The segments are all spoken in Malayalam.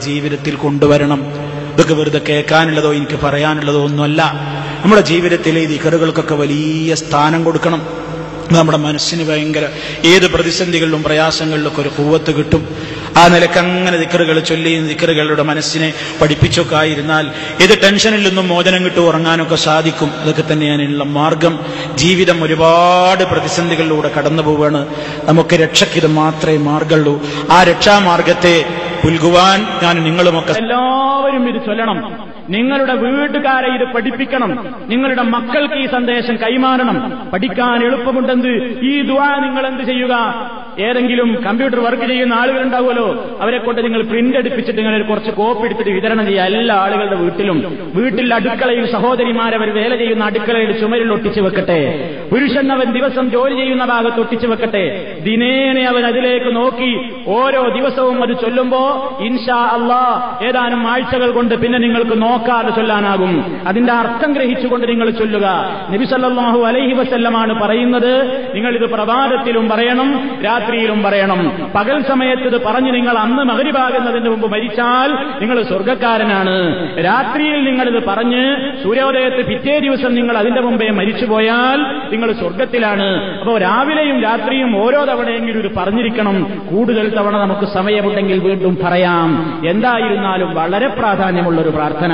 ജീവിതത്തിൽ കൊണ്ടുവരണം ഇതൊക്കെ വെറുതെ കേൾക്കാനുള്ളതോ എനിക്ക് പറയാനുള്ളതോ ഒന്നുമല്ല നമ്മുടെ ജീവിതത്തിലെ ഈ ദിക്കറുകൾക്കൊക്കെ വലിയ സ്ഥാനം കൊടുക്കണം നമ്മുടെ മനസ്സിന് ഭയങ്കര ഏത് പ്രതിസന്ധികളിലും പ്രയാസങ്ങളിലൊക്കെ ഒരു കൂവത്ത് കിട്ടും ആ നിലക്ക് അങ്ങനെ ദിക്കറുകൾ ചൊല്ലിയും ദിക്കറുകളുടെ മനസ്സിനെ പഠിപ്പിച്ചൊക്കെ ആയിരുന്നാൽ ഏത് ടെൻഷനിൽ നിന്നും മോചനം കിട്ടും ഉറങ്ങാനൊക്കെ സാധിക്കും അതൊക്കെ തന്നെയാണുള്ള മാർഗം ജീവിതം ഒരുപാട് പ്രതിസന്ധികളിലൂടെ കടന്നു പോവാണ് നമുക്ക് രക്ഷയ്ക്കിത് മാത്രമേ മാർഗമുള്ളൂ ആ രക്ഷാമാർഗത്തെ പുൽകുവാൻ ഞാൻ നിങ്ങളുമൊക്കെ എല്ലാവരും ഇത് ചൊല്ലണം നിങ്ങളുടെ വീട്ടുകാരെ ഇത് പഠിപ്പിക്കണം നിങ്ങളുടെ മക്കൾക്ക് ഈ സന്ദേശം കൈമാറണം പഠിക്കാൻ എളുപ്പമുണ്ടെന്ന് ഈ ദുആ നിങ്ങൾ എന്ത് ചെയ്യുക ഏതെങ്കിലും കമ്പ്യൂട്ടർ വർക്ക് ചെയ്യുന്ന ആളുകളുണ്ടാവുമല്ലോ അവരെ കൊണ്ട് നിങ്ങൾ പ്രിന്റ് എടുപ്പിച്ചിട്ട് നിങ്ങൾ ഒരു കുറച്ച് കോപ്പി എടുത്തിട്ട് വിതരണം ചെയ്യുക എല്ലാ ആളുകളുടെ വീട്ടിലും വീട്ടിൽ അടുക്കളയിൽ സഹോദരിമാരവർ വേല ചെയ്യുന്ന അടുക്കളയിൽ ചുമരിൽ ഒട്ടിച്ചു വെക്കട്ടെ പുരുഷൻ അവൻ ദിവസം ജോലി ചെയ്യുന്ന ഭാഗത്ത് ഒട്ടിച്ചു വെക്കട്ടെ ദിനേനെ അവൻ അതിലേക്ക് നോക്കി ഓരോ ദിവസവും അത് ചൊല്ലുമ്പോ ഇൻഷാ അള്ളാ ഏതാനും ആഴ്ചകൾ കൊണ്ട് പിന്നെ നിങ്ങൾക്ക് നോക്കാതെ ചൊല്ലാനാകും അതിന്റെ അർത്ഥം ഗ്രഹിച്ചുകൊണ്ട് നിങ്ങൾ ചൊല്ലുക നബി സല്ലല്ലാഹു അലൈഹി വസല്ലമാണ് പറയുന്നത് നിങ്ങൾ ഇത് പ്രഭാതത്തിലും പറയണം രാത്രിയിലും പറയണം പകൽ സമയത്ത് ഇത് പറഞ്ഞ് നിങ്ങൾ അന്ന് മകരിഭാകുന്നതിന് മുമ്പ് മരിച്ചാൽ നിങ്ങൾ സ്വർഗക്കാരനാണ് രാത്രിയിൽ നിങ്ങൾ ഇത് പറഞ്ഞ് സൂര്യോദയത്തെ പിറ്റേ ദിവസം നിങ്ങൾ അതിന്റെ മുമ്പേ മരിച്ചുപോയാൽ നിങ്ങൾ സ്വർഗത്തിലാണ് അപ്പോൾ രാവിലെയും രാത്രിയും ഓരോ തവണയെങ്കിലും ഇത് പറഞ്ഞിരിക്കണം കൂടുതൽ തവണ നമുക്ക് സമയമുണ്ടെങ്കിൽ വീണ്ടും പറയാം എന്തായിരുന്നാലും വളരെ പ്രാധാന്യമുള്ള ഒരു പ്രാർത്ഥന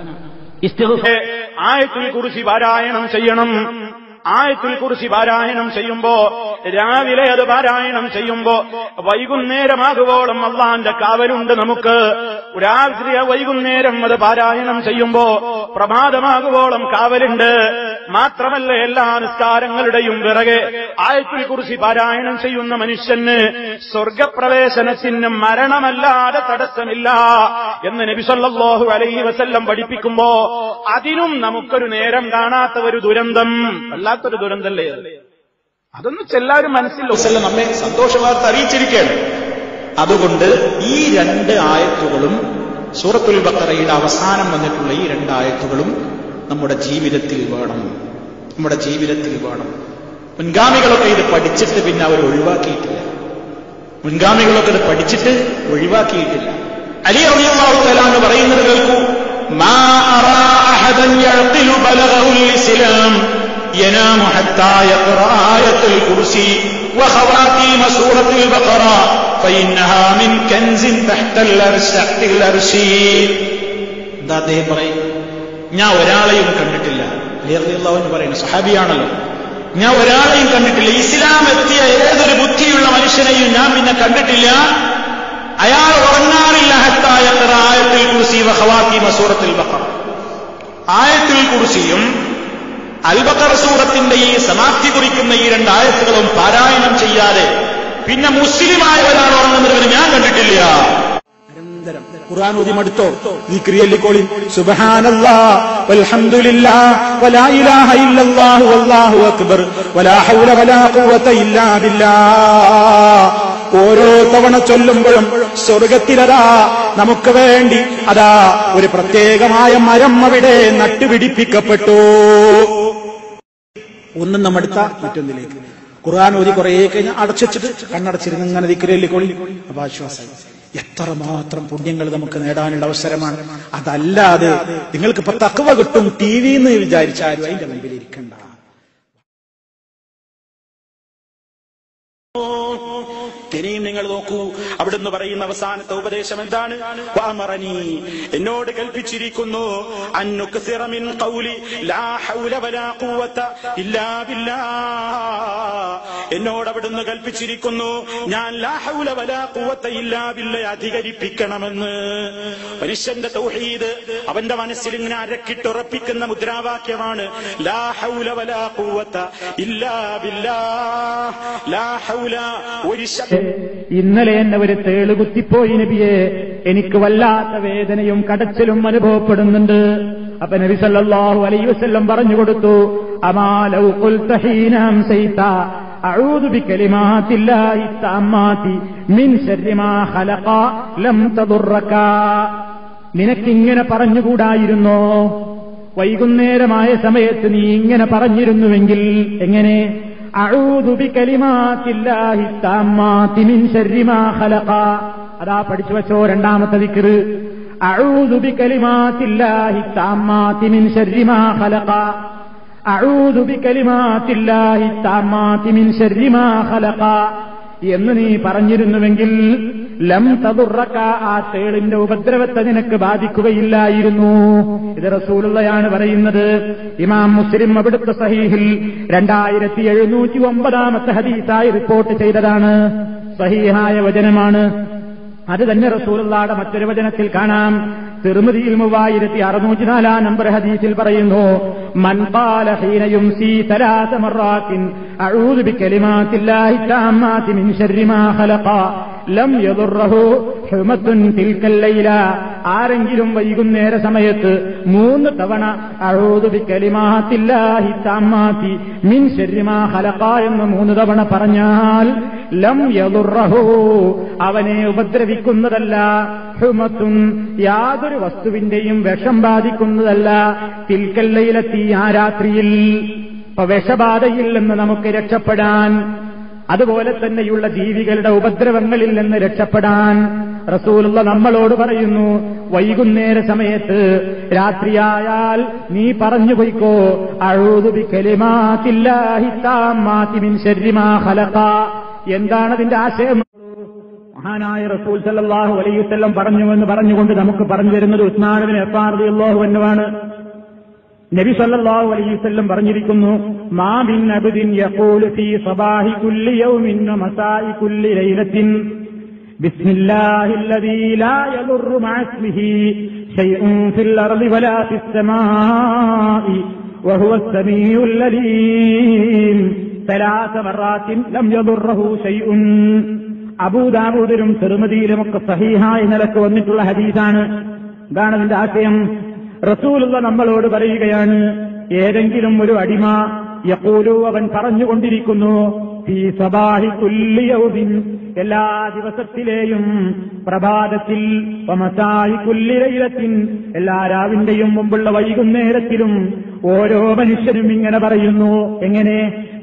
ഇസ്തിഗ്ഫാർ ആയത്തിൽ കുറിച്ച് പാരായണം ചെയ്യണം ആയത്തിൽ കുറിച്ച് പാരായണം ചെയ്യുമ്പോ രാവിലെ അത് പാരായണം ചെയ്യുമ്പോ വൈകുന്നേരമാകുവോളം അള്ളാന്റെ കാവലുണ്ട് നമുക്ക് രാത്രി വൈകുന്നേരം അത് പാരായണം ചെയ്യുമ്പോ പ്രഭാതമാകുവോളം കാവലുണ്ട് മാത്രമല്ല എല്ലാ നിസ്കാരങ്ങളുടെയും പിറകെ ആയത്തിൽ കുറിച്ച് പാരായണം ചെയ്യുന്ന മനുഷ്യന് സ്വർഗപ്രവേശനത്തിന് മരണമല്ലാതെ തടസ്സമില്ല എന്ന് നബിസല്ലാഹു അലൈഹി വസല്ലം പഠിപ്പിക്കുമ്പോ അതിനും നമുക്കൊരു നേരം കാണാത്ത ഒരു ദുരന്തം വല്ലാത്തൊരു ദുരന്തല്ലേ അത്? അതൊന്നും എല്ലാവരും മനസ്സിൽ വസല്ലം നമ്മെ സന്തോഷ വാർത്ത അറിയിച്ചിരിക്കുകയാണ് അതുകൊണ്ട് ഈ രണ്ട് ആയത്തുകളും സൂറത്തുൽ ബക്കറയുടെ അവസാനം വന്നിട്ടുള്ള ഈ രണ്ട് ആയത്തുകളും നമ്മുടെ ജീവിതത്തിൽ വേണം നമ്മുടെ ജീവിതത്തിൽ വേണം മുൻഗാമികളൊക്കെ ഇത് പഠിച്ചിട്ട് പിന്നെ അവർ ഒഴിവാക്കിയിട്ടില്ല മുൻഗാമികളൊക്കെ ഇത് പഠിച്ചിട്ട് ഒഴിവാക്കിയിട്ടില്ല അലി റളിയല്ലാഹു തആല എന്ന് പറയുന്നത് കേൾക്കൂ മാ അറാ അഹദൻ യഅഖിലു ബലഗഹു ഇസ്ലാം ينام حتى يقرأ آية الكرسي وخواتيم سورة البقرة فإنها من كنز تحت الأرش تحت الأرش എന്താ അദ്ദേഹം പറയും ഞാൻ ഒരാളെയും കണ്ടിട്ടില്ല അലിയറിയാവുന്ന പറയുന്നു സഹാബിയാണല്ലോ ഞാൻ ഒരാളെയും കണ്ടിട്ടില്ല ഇസ്ലാം എത്തിയ ഏതൊരു ബുദ്ധിയുള്ള മനുഷ്യനെയും ഞാൻ പിന്നെ കണ്ടിട്ടില്ല അയാൾ ഉറങ്ങാറില്ല ഹത്തായ ആയത്തിൽ കുറിസി വഹവാക്കി മസൂറത്തിൽ ബക്കറ ആയത്തിൽ കുറിസിയും അൽബക്കർ സൂറത്തിന്റെ ഈ സമാപ്തി കുറിക്കുന്ന ഈ രണ്ട് ആയത്തുകളും പാരായണം ചെയ്യാതെ പിന്നെ മുസ്ലിമായ ഒരാൾ ഉറങ്ങുന്നവരെ ഞാൻ കണ്ടിട്ടില്ല നിരന്തരം ഖുർആൻ ഓതി മടുത്തോ ഈ ക്രിയല്ലിക്കോളി സുബ്ഹാനല്ലാ വൽഹംദുലില്ലാ വലാ ഇലാഹ ഇല്ലല്ലാഹു വല്ലാഹു അക്ബർ വലാ ഹൗല വലാ ഖുവത ഇല്ലാ ബില്ലാ ഓരോ തവണ ചൊല്ലുമ്പോഴും സ്വർഗത്തിലതാ നമുക്ക് വേണ്ടി അതാ ഒരു പ്രത്യേകമായ മരം അവിടെ നട്ടുപിടിപ്പിക്കപ്പെട്ടു ഒന്നും നമ്മടുത്ത മറ്റൊന്നിലേക്ക് ഖുർആൻ ഓതി കുറെ കഴിഞ്ഞ് അടച്ചിട്ട് കണ്ണടച്ചിരുന്ന് ഇങ്ങനെ ദിക്കരല്ലിക്കൊള്ളി അപ്പൊ ആശ്വാസം എത്രമാത്രം പുണ്യങ്ങൾ നമുക്ക് നേടാനുള്ള അവസരമാണ് അതല്ലാതെ നിങ്ങൾക്ക് ഇപ്പൊ തക്കവ കിട്ടും ടി വി എന്ന് വിചാരിച്ചാലും അതിന്റെ മുമ്പിൽ ഇരിക്കണ്ട ഇനിയും നിങ്ങൾ നോക്കൂ അവിടുന്ന് പറയുന്ന അവസാനത്തെ ഉപദേശം എന്താണ് വാമറനി എന്നോട് കൽപ്പിച്ചിരിക്കുന്നു അന്നുക്സിറ മിൻ ഖൗലി ലാ ഹൗല വലാ ഖുവത ഇല്ലാ ബില്ലാ എന്നോട് അവിടുന്ന് കൽപ്പിച്ചിരിക്കുന്നു ഞാൻ ലാ ഹൗല വലാ ഖുവത ഇല്ലാ ബില്ല അധികരിപ്പിക്കണമെന്ന് മനുഷ്യന്റെ തൗഹീദ് അവന്റെ മനസ്സിൽ ഇങ്ങനെ അരക്കിട്ടുറപ്പിക്കുന്ന മുദ്രാവാക്യമാണ് ലാ ഹൗല വലാ ഖുവത ഇല്ലാ ബില്ലാ ലാ ഹൗല ഒരു ശബ്ദം ഇന്നലെ എന്നെ ഒരു തേള് കുത്തിപ്പോയി നബിയെ എനിക്ക് വല്ലാത്ത വേദനയും കടച്ചിലും അനുഭവപ്പെടുന്നുണ്ട് അപ്പൊ നബി സല്ലല്ലാഹു അലൈഹി വസല്ലം പറഞ്ഞു കൊടുത്തു അമാലൗ ഖുൽത ഹീന അംസൈത അഊദു ബികലിമാത്തില്ലാഹി തഅമ്മാതി മിൻ ശർരി മാ ഖലഖ ലം തദുറക നിനക്കിങ്ങനെ പറഞ്ഞുകൂടായിരുന്നോ വൈകുന്നേരമായ സമയത്ത് നീ ഇങ്ങനെ പറഞ്ഞിരുന്നുവെങ്കിൽ എങ്ങനെ അഊദു ബികലിമാത്തില്ലാഹി തഅമ്മാതി മിൻ ശർരി മാ ഖലഖ അതാ പഠിച്ചു വെച്ചോ രണ്ടാമത്തെ ദിക്കറ് അഊദു ബികലിമാത്തില്ലാഹി താമ്മാതി മിൻ ശർരി മാ ഖലഖ അഊദു ബികലിമാത്തില്ലാഹി താമ്മാതി മിൻ ശർരി മാ ഖലഖ എന്ന് നീ പറഞ്ഞിരുന്നുവെങ്കിൽ ലം തതുറക്ക ആ തേളിന്റെ ഉപദ്രവത്തെ നിനക്ക് ബാധിക്കുകയില്ലായിരുന്നു ഇത് റസൂലുള്ളയാണ് പറയുന്നത് ഇമാം മുസ്ലിം അവിടുത്തെ സഹീഹിൽ രണ്ടായിരത്തി എഴുന്നൂറ്റി ഒമ്പതാമത്തെ ഹദീസായി റിപ്പോർട്ട് ചെയ്തതാണ് സഹീഹായ വചനമാണ് അത് തന്നെ റസൂലുള്ളാടെ മറ്റൊരു വചനത്തിൽ കാണാം തിരുമതിയിൽ മൂവായിരത്തി അറുന്നൂറ്റി നാലാം നമ്പർ ഹദീസിൽ പറയുന്നു മൻ ഖാല ഹീന യുംസി തലാസ മറാത്തിൻ അഊദു ബികലിമാത്തില്ലാഹി താമ്മാതി മിൻ ശർരി മാ ഖലഖ ലം യദുറഹു ഹുമത്തുൻ തിൽക്കൽ ലൈല ആരെങ്കിലും വൈകുന്നേര സമയത്ത് മൂന്ന് തവണ അഊദു ബികലിമാത്തില്ലാഹി താമ്മാതി മിൻ ശർരി മാ ഖലഖ എന്ന് മൂന്ന് തവണ പറഞ്ഞാൽ ലം യദുറഹു അവനെ ഉപദ്രവിക്കുന്നതല്ല ഹുമത്തുൻ യാതൊരു വസ്തുവിന്റെയും വിഷം ബാധിക്കുന്നതല്ല തിൽക്കല്ലയിലെത്തി ആ രാത്രിയിൽ ഇപ്പൊ വിഷബാധയിൽ നിന്ന് നമുക്ക് രക്ഷപ്പെടാൻ അതുപോലെ തന്നെയുള്ള ജീവികളുടെ ഉപദ്രവങ്ങളിൽ നിന്ന് രക്ഷപ്പെടാൻ റസൂലുള്ള നമ്മളോട് പറയുന്നു വൈകുന്നേര സമയത്ത് രാത്രിയായാൽ നീ പറഞ്ഞു പോയിക്കോ അഴുതുബി കലിമാത്തില്ലാഹിത്താമാത്തിമിൻ ശരിമാ ഹലക എന്താണ് അതിന്റെ ആശയം മഹാനായ റസൂൽ സല്ലല്ലാഹു അലൈഹി വസല്ലം പറഞ്ഞു എന്ന് പറഞ്ഞുകൊണ്ട് നമുക്ക് പറഞ്ഞു തരുന്നത് ഉസ്മാനുവിന് എഫാർദിയല്ലാഹു എന്നുമാണ് നബി സല്ലല്ലാഹു അലൈഹി വസല്ലം പറഞ്ഞിരിക്കുന്നു മാ മിൻ അബ്ദിൻ യഖൂലു ഫീ സബാഹി കുല്ലി യൗമിൻ വ മസാഇ കുല്ലി ലൈലത്തിൻ ബിസ്മില്ലാഹി الذي لا يضر مع اسمه شيء في الأرض ولا في السماء وهو السميع العليم ثلاث مرات لم يضره شيء അബൂദാബൂദിലും ചെറുമതിയിലുമൊക്കെ സഹീഹായ നിലക്ക് വന്നിട്ടുള്ള ഹദീസാണ് ഇതാണ് അതിന്റെ ആശയം റസൂലുള്ള നമ്മളോട് പറയുകയാണ് ഏതെങ്കിലും ഒരു അടിമ യക്കൂലു അവൻ പറഞ്ഞുകൊണ്ടിരിക്കുന്നു ഈ സബാഹി കുല്ലിയൗദിൻ എല്ലാ ദിവസത്തിലെയും പ്രഭാതത്തിൽ വമസായി കുല്ലിരയിലത്തിൻ എല്ലാ രാവിന്റെയും മുമ്പുള്ള വൈകുന്നേരത്തിലും ഓരോ മനുഷ്യരും ഇങ്ങനെ പറയുന്നു എങ്ങനെ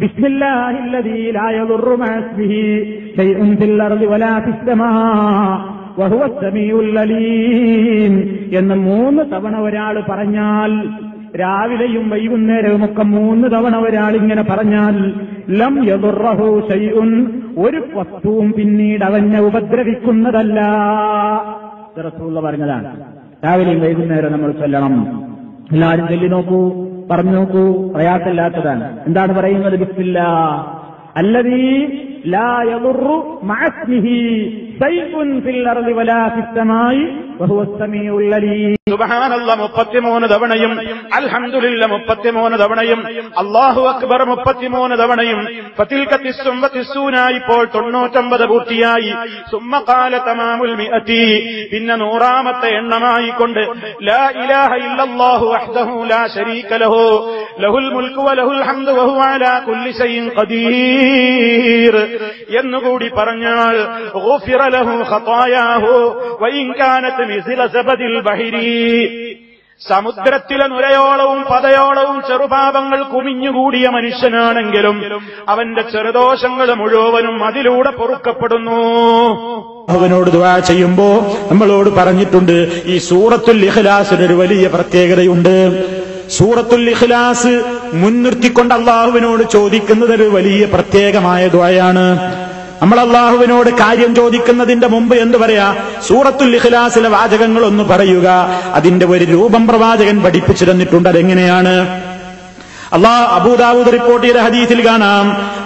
എന്ന് മൂന്ന് തവണ ഒരാൾ പറഞ്ഞാൽ രാവിലെയും വൈകുന്നേരവും ഒക്കെ മൂന്ന് തവണ ഒരാൾ ഇങ്ങനെ പറഞ്ഞാൽ ലം യദുറഹു ഷൈഉൻ ഒരു വസ്തുവും പിന്നീട് അവനെ ഉപദ്രവിക്കുന്നതല്ല റസൂള്ള പറഞ്ഞതാണ് രാവിലെയും വൈകുന്നേരം നമ്മൾ ചൊല്ലണം എല്ലാവരും ചൊല്ലി നോക്കൂ പറഞ്ഞു നോക്കൂ പ്രയാസമില്ലാത്തതാണ് എന്താണ് പറയുന്നത് ബിസ്മില്ല അല്ലതീ ലാ യദുറു മഅസ്മിഹി ശൈഉൻ ഫിൽ അർളി വലാ ഫിസ് സമായി വഹുവ സമീഉൽ അലീം സുബഹാനല്ല മുപ്പത്തിമൂന്ന് തവണയും അൽഹംദുലില്ല മുപ്പത്തിമൂന്ന് തവണയും അള്ളാഹു അക്ബർ മുപ്പത്തിമൂന്ന് തവണയും ഇപ്പോൾ തൊണ്ണൂറ്റൊമ്പത് പൂർത്തിയായി സുമ്മകാല തമാമുൽ മിഅത്തി പിന്നെ നൂറാമത്തെ എണ്ണമായിക്കൊണ്ട് ലാ ഇലാഹ ഇല്ലല്ലാഹു വഹ്ദഹു ലാ ശരീക ലഹു ലഹുൽ മുൽക്കു വലഹുൽ ഹംദു വഹുവ അലാ കുല്ലി ശൈഇൻ ഖദീർ എന്നുകൂടി പറഞ്ഞാൽ ഗുഫിറ ലഹു ഖതായാഹു വഇൻ കാനത് മിസ്ല സബദിൽ ബഹിരി സമുദ്രത്തിലെ നുരയോളവും പതയോളവും ചെറുപാപങ്ങൾ കുമിഞ്ഞുകൂടിയ മനുഷ്യനാണെങ്കിലും അവന്റെ ചെറുദോഷങ്ങൾ മുഴുവനും അതിലൂടെ പൊറുക്കപ്പെടുന്നു അവനോട് ദുആ ചെയ്യുമ്പോ നമ്മളോട് പറഞ്ഞിട്ടുണ്ട് ഈ സൂറത്തുൽ ഇഖ്ലാസിന് ഒരു വലിയ പ്രത്യേകതയുണ്ട് സൂറത്തുൽ ഇഖ്ലാസ് മുൻനിർത്തിക്കൊണ്ട് അള്ളാഹുവിനോട് ചോദിക്കുന്നത് ഒരു വലിയ പ്രത്യേകമായ ദ്വയാണ് നമ്മൾ അള്ളാഹുവിനോട് കാര്യം ചോദിക്കുന്നതിന്റെ മുമ്പ് എന്ത് പറയാ സൂറത്തുൽ ഇഖ്ലാസിലെ വാചകങ്ങൾ ഒന്ന് പറയുക അതിന്റെ ഒരു രൂപം പ്രവാചകൻ പഠിപ്പിച്ചു തന്നിട്ടുണ്ട് അതെങ്ങനെയാണ് അള്ളാഹ് അബൂദാവൂദ് റിപ്പോർട്ട് ചെയ്ത ഹദീസിൽ കാണാം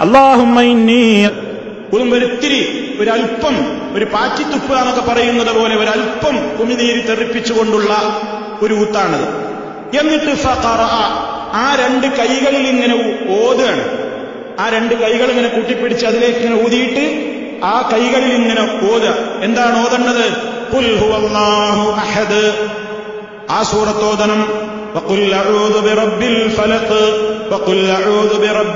അള്ളാഹുമ്മ ഒരിത്തിരി ഒരല്പം ഒരു പാറ്റിത്തുപ്പ എന്നൊക്കെ പറയുന്നത് പോലെ ഒരല്പം കുമിനീരി തെറിപ്പിച്ചുകൊണ്ടുള്ള ഒരു ഊത്താണത് എന്നിട്ട് ഫഖറ ആ രണ്ട് കൈകളിൽ ഇങ്ങനെ ഓതുകയാണ് ആ രണ്ട് കൈകൾ ഇങ്ങനെ കൂട്ടിപ്പിടിച്ച് അതിലേക്ക് ഇങ്ങനെ ഊതിയിട്ട് ആ കൈകളിൽ ഇങ്ങനെ ഓതുക എന്താണ് ഓതേണ്ടത് ഖുൽ ഹുവല്ലാഹു അഹദ് ആ സൂറത്തോദനം وقل أعوذ برب الفلق وقل أعوذ برب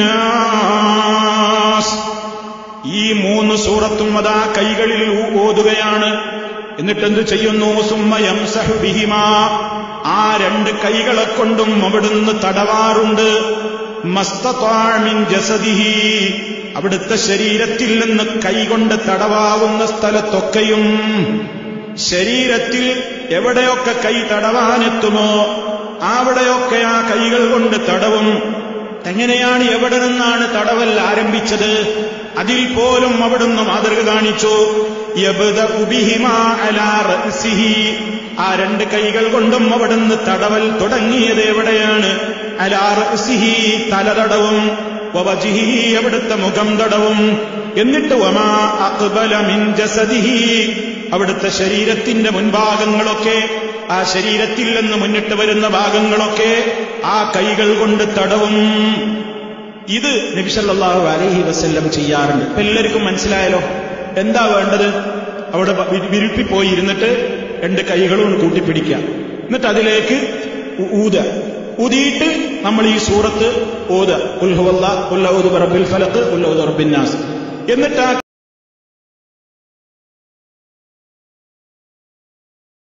الناس ഈ മൂന്ന് സൂറത്തും അതാ കൈകളിൽ ഓതുകയാണ് എന്നിട്ട് എന്ത് ചെയ്യുന്നു സുമ്മയം സഹുബിഹിമ ആ രണ്ട് കൈകളെ കൊണ്ടും അവിടുന്ന് തടവാറുണ്ട് മസ്തത്താമിൻ ജസദിഹി അവിടുത്തെ ശരീരത്തിൽ നിന്ന് കൈകൊണ്ട് തടവാവുന്ന സ്ഥലത്തൊക്കെയും ശരീരത്തിൽ എവിടെയൊക്കെ കൈ തടവാനെത്തുമോ അവിടെയൊക്കെ ആ കൈകൾ കൊണ്ട് തടവും എങ്ങനെയാണ് എവിടെ നിന്നാണ് തടവൽ ആരംഭിച്ചത് അതിൽ പോലും അവിടുന്ന് മാതൃക കാണിച്ചു യബ്ദഉ ബിഹിമാ അലാ റഅ്സിഹി. ആ രണ്ട് കൈകൾ കൊണ്ടും അവിടുന്ന് തടവൽ തുടങ്ങിയത് എവിടെയാണ് അലാ റഅ്സിഹി തലതടവും വവജിഹി അവിടുത്തെ മുഖം തടവും എന്നിട്ട് വമാ അഖ്ബല മിൻ ജസദിഹി അവിടുത്തെ ശരീരത്തിന്റെ മുൻഭാഗങ്ങളൊക്കെ ആ ശരീരത്തിൽ നിന്ന് മുന്നിട്ട് വരുന്ന ഭാഗങ്ങളൊക്കെ ആ കൈകൾ കൊണ്ട് തടവും ഇത് നബിസല്ലാഹു അലൈഹി വസല്ലം ചെയ്യാറുണ്ട് ഇപ്പൊ എല്ലാവർക്കും മനസ്സിലായല്ലോ എന്താ വേണ്ടത് അവിടെ വി- വിരിപ്പി പോയി ഇരുന്നിട്ട് രണ്ട് കൈകളും കൂട്ടിപ്പിടിക്കുക എന്നിട്ട് അതിലേക്ക് ഉ- ഊത ഊതിയിട്ട് നമ്മൾ ഈ സൂറത്ത് ഓത ഉൽഹുവല്ല ഉല്ല ഊദ് റബ്ബിൽ ഫലത്ത് ഉല്ല ഊദ് റബ്ബിൻ നാസ് എന്നിട്ട് ആ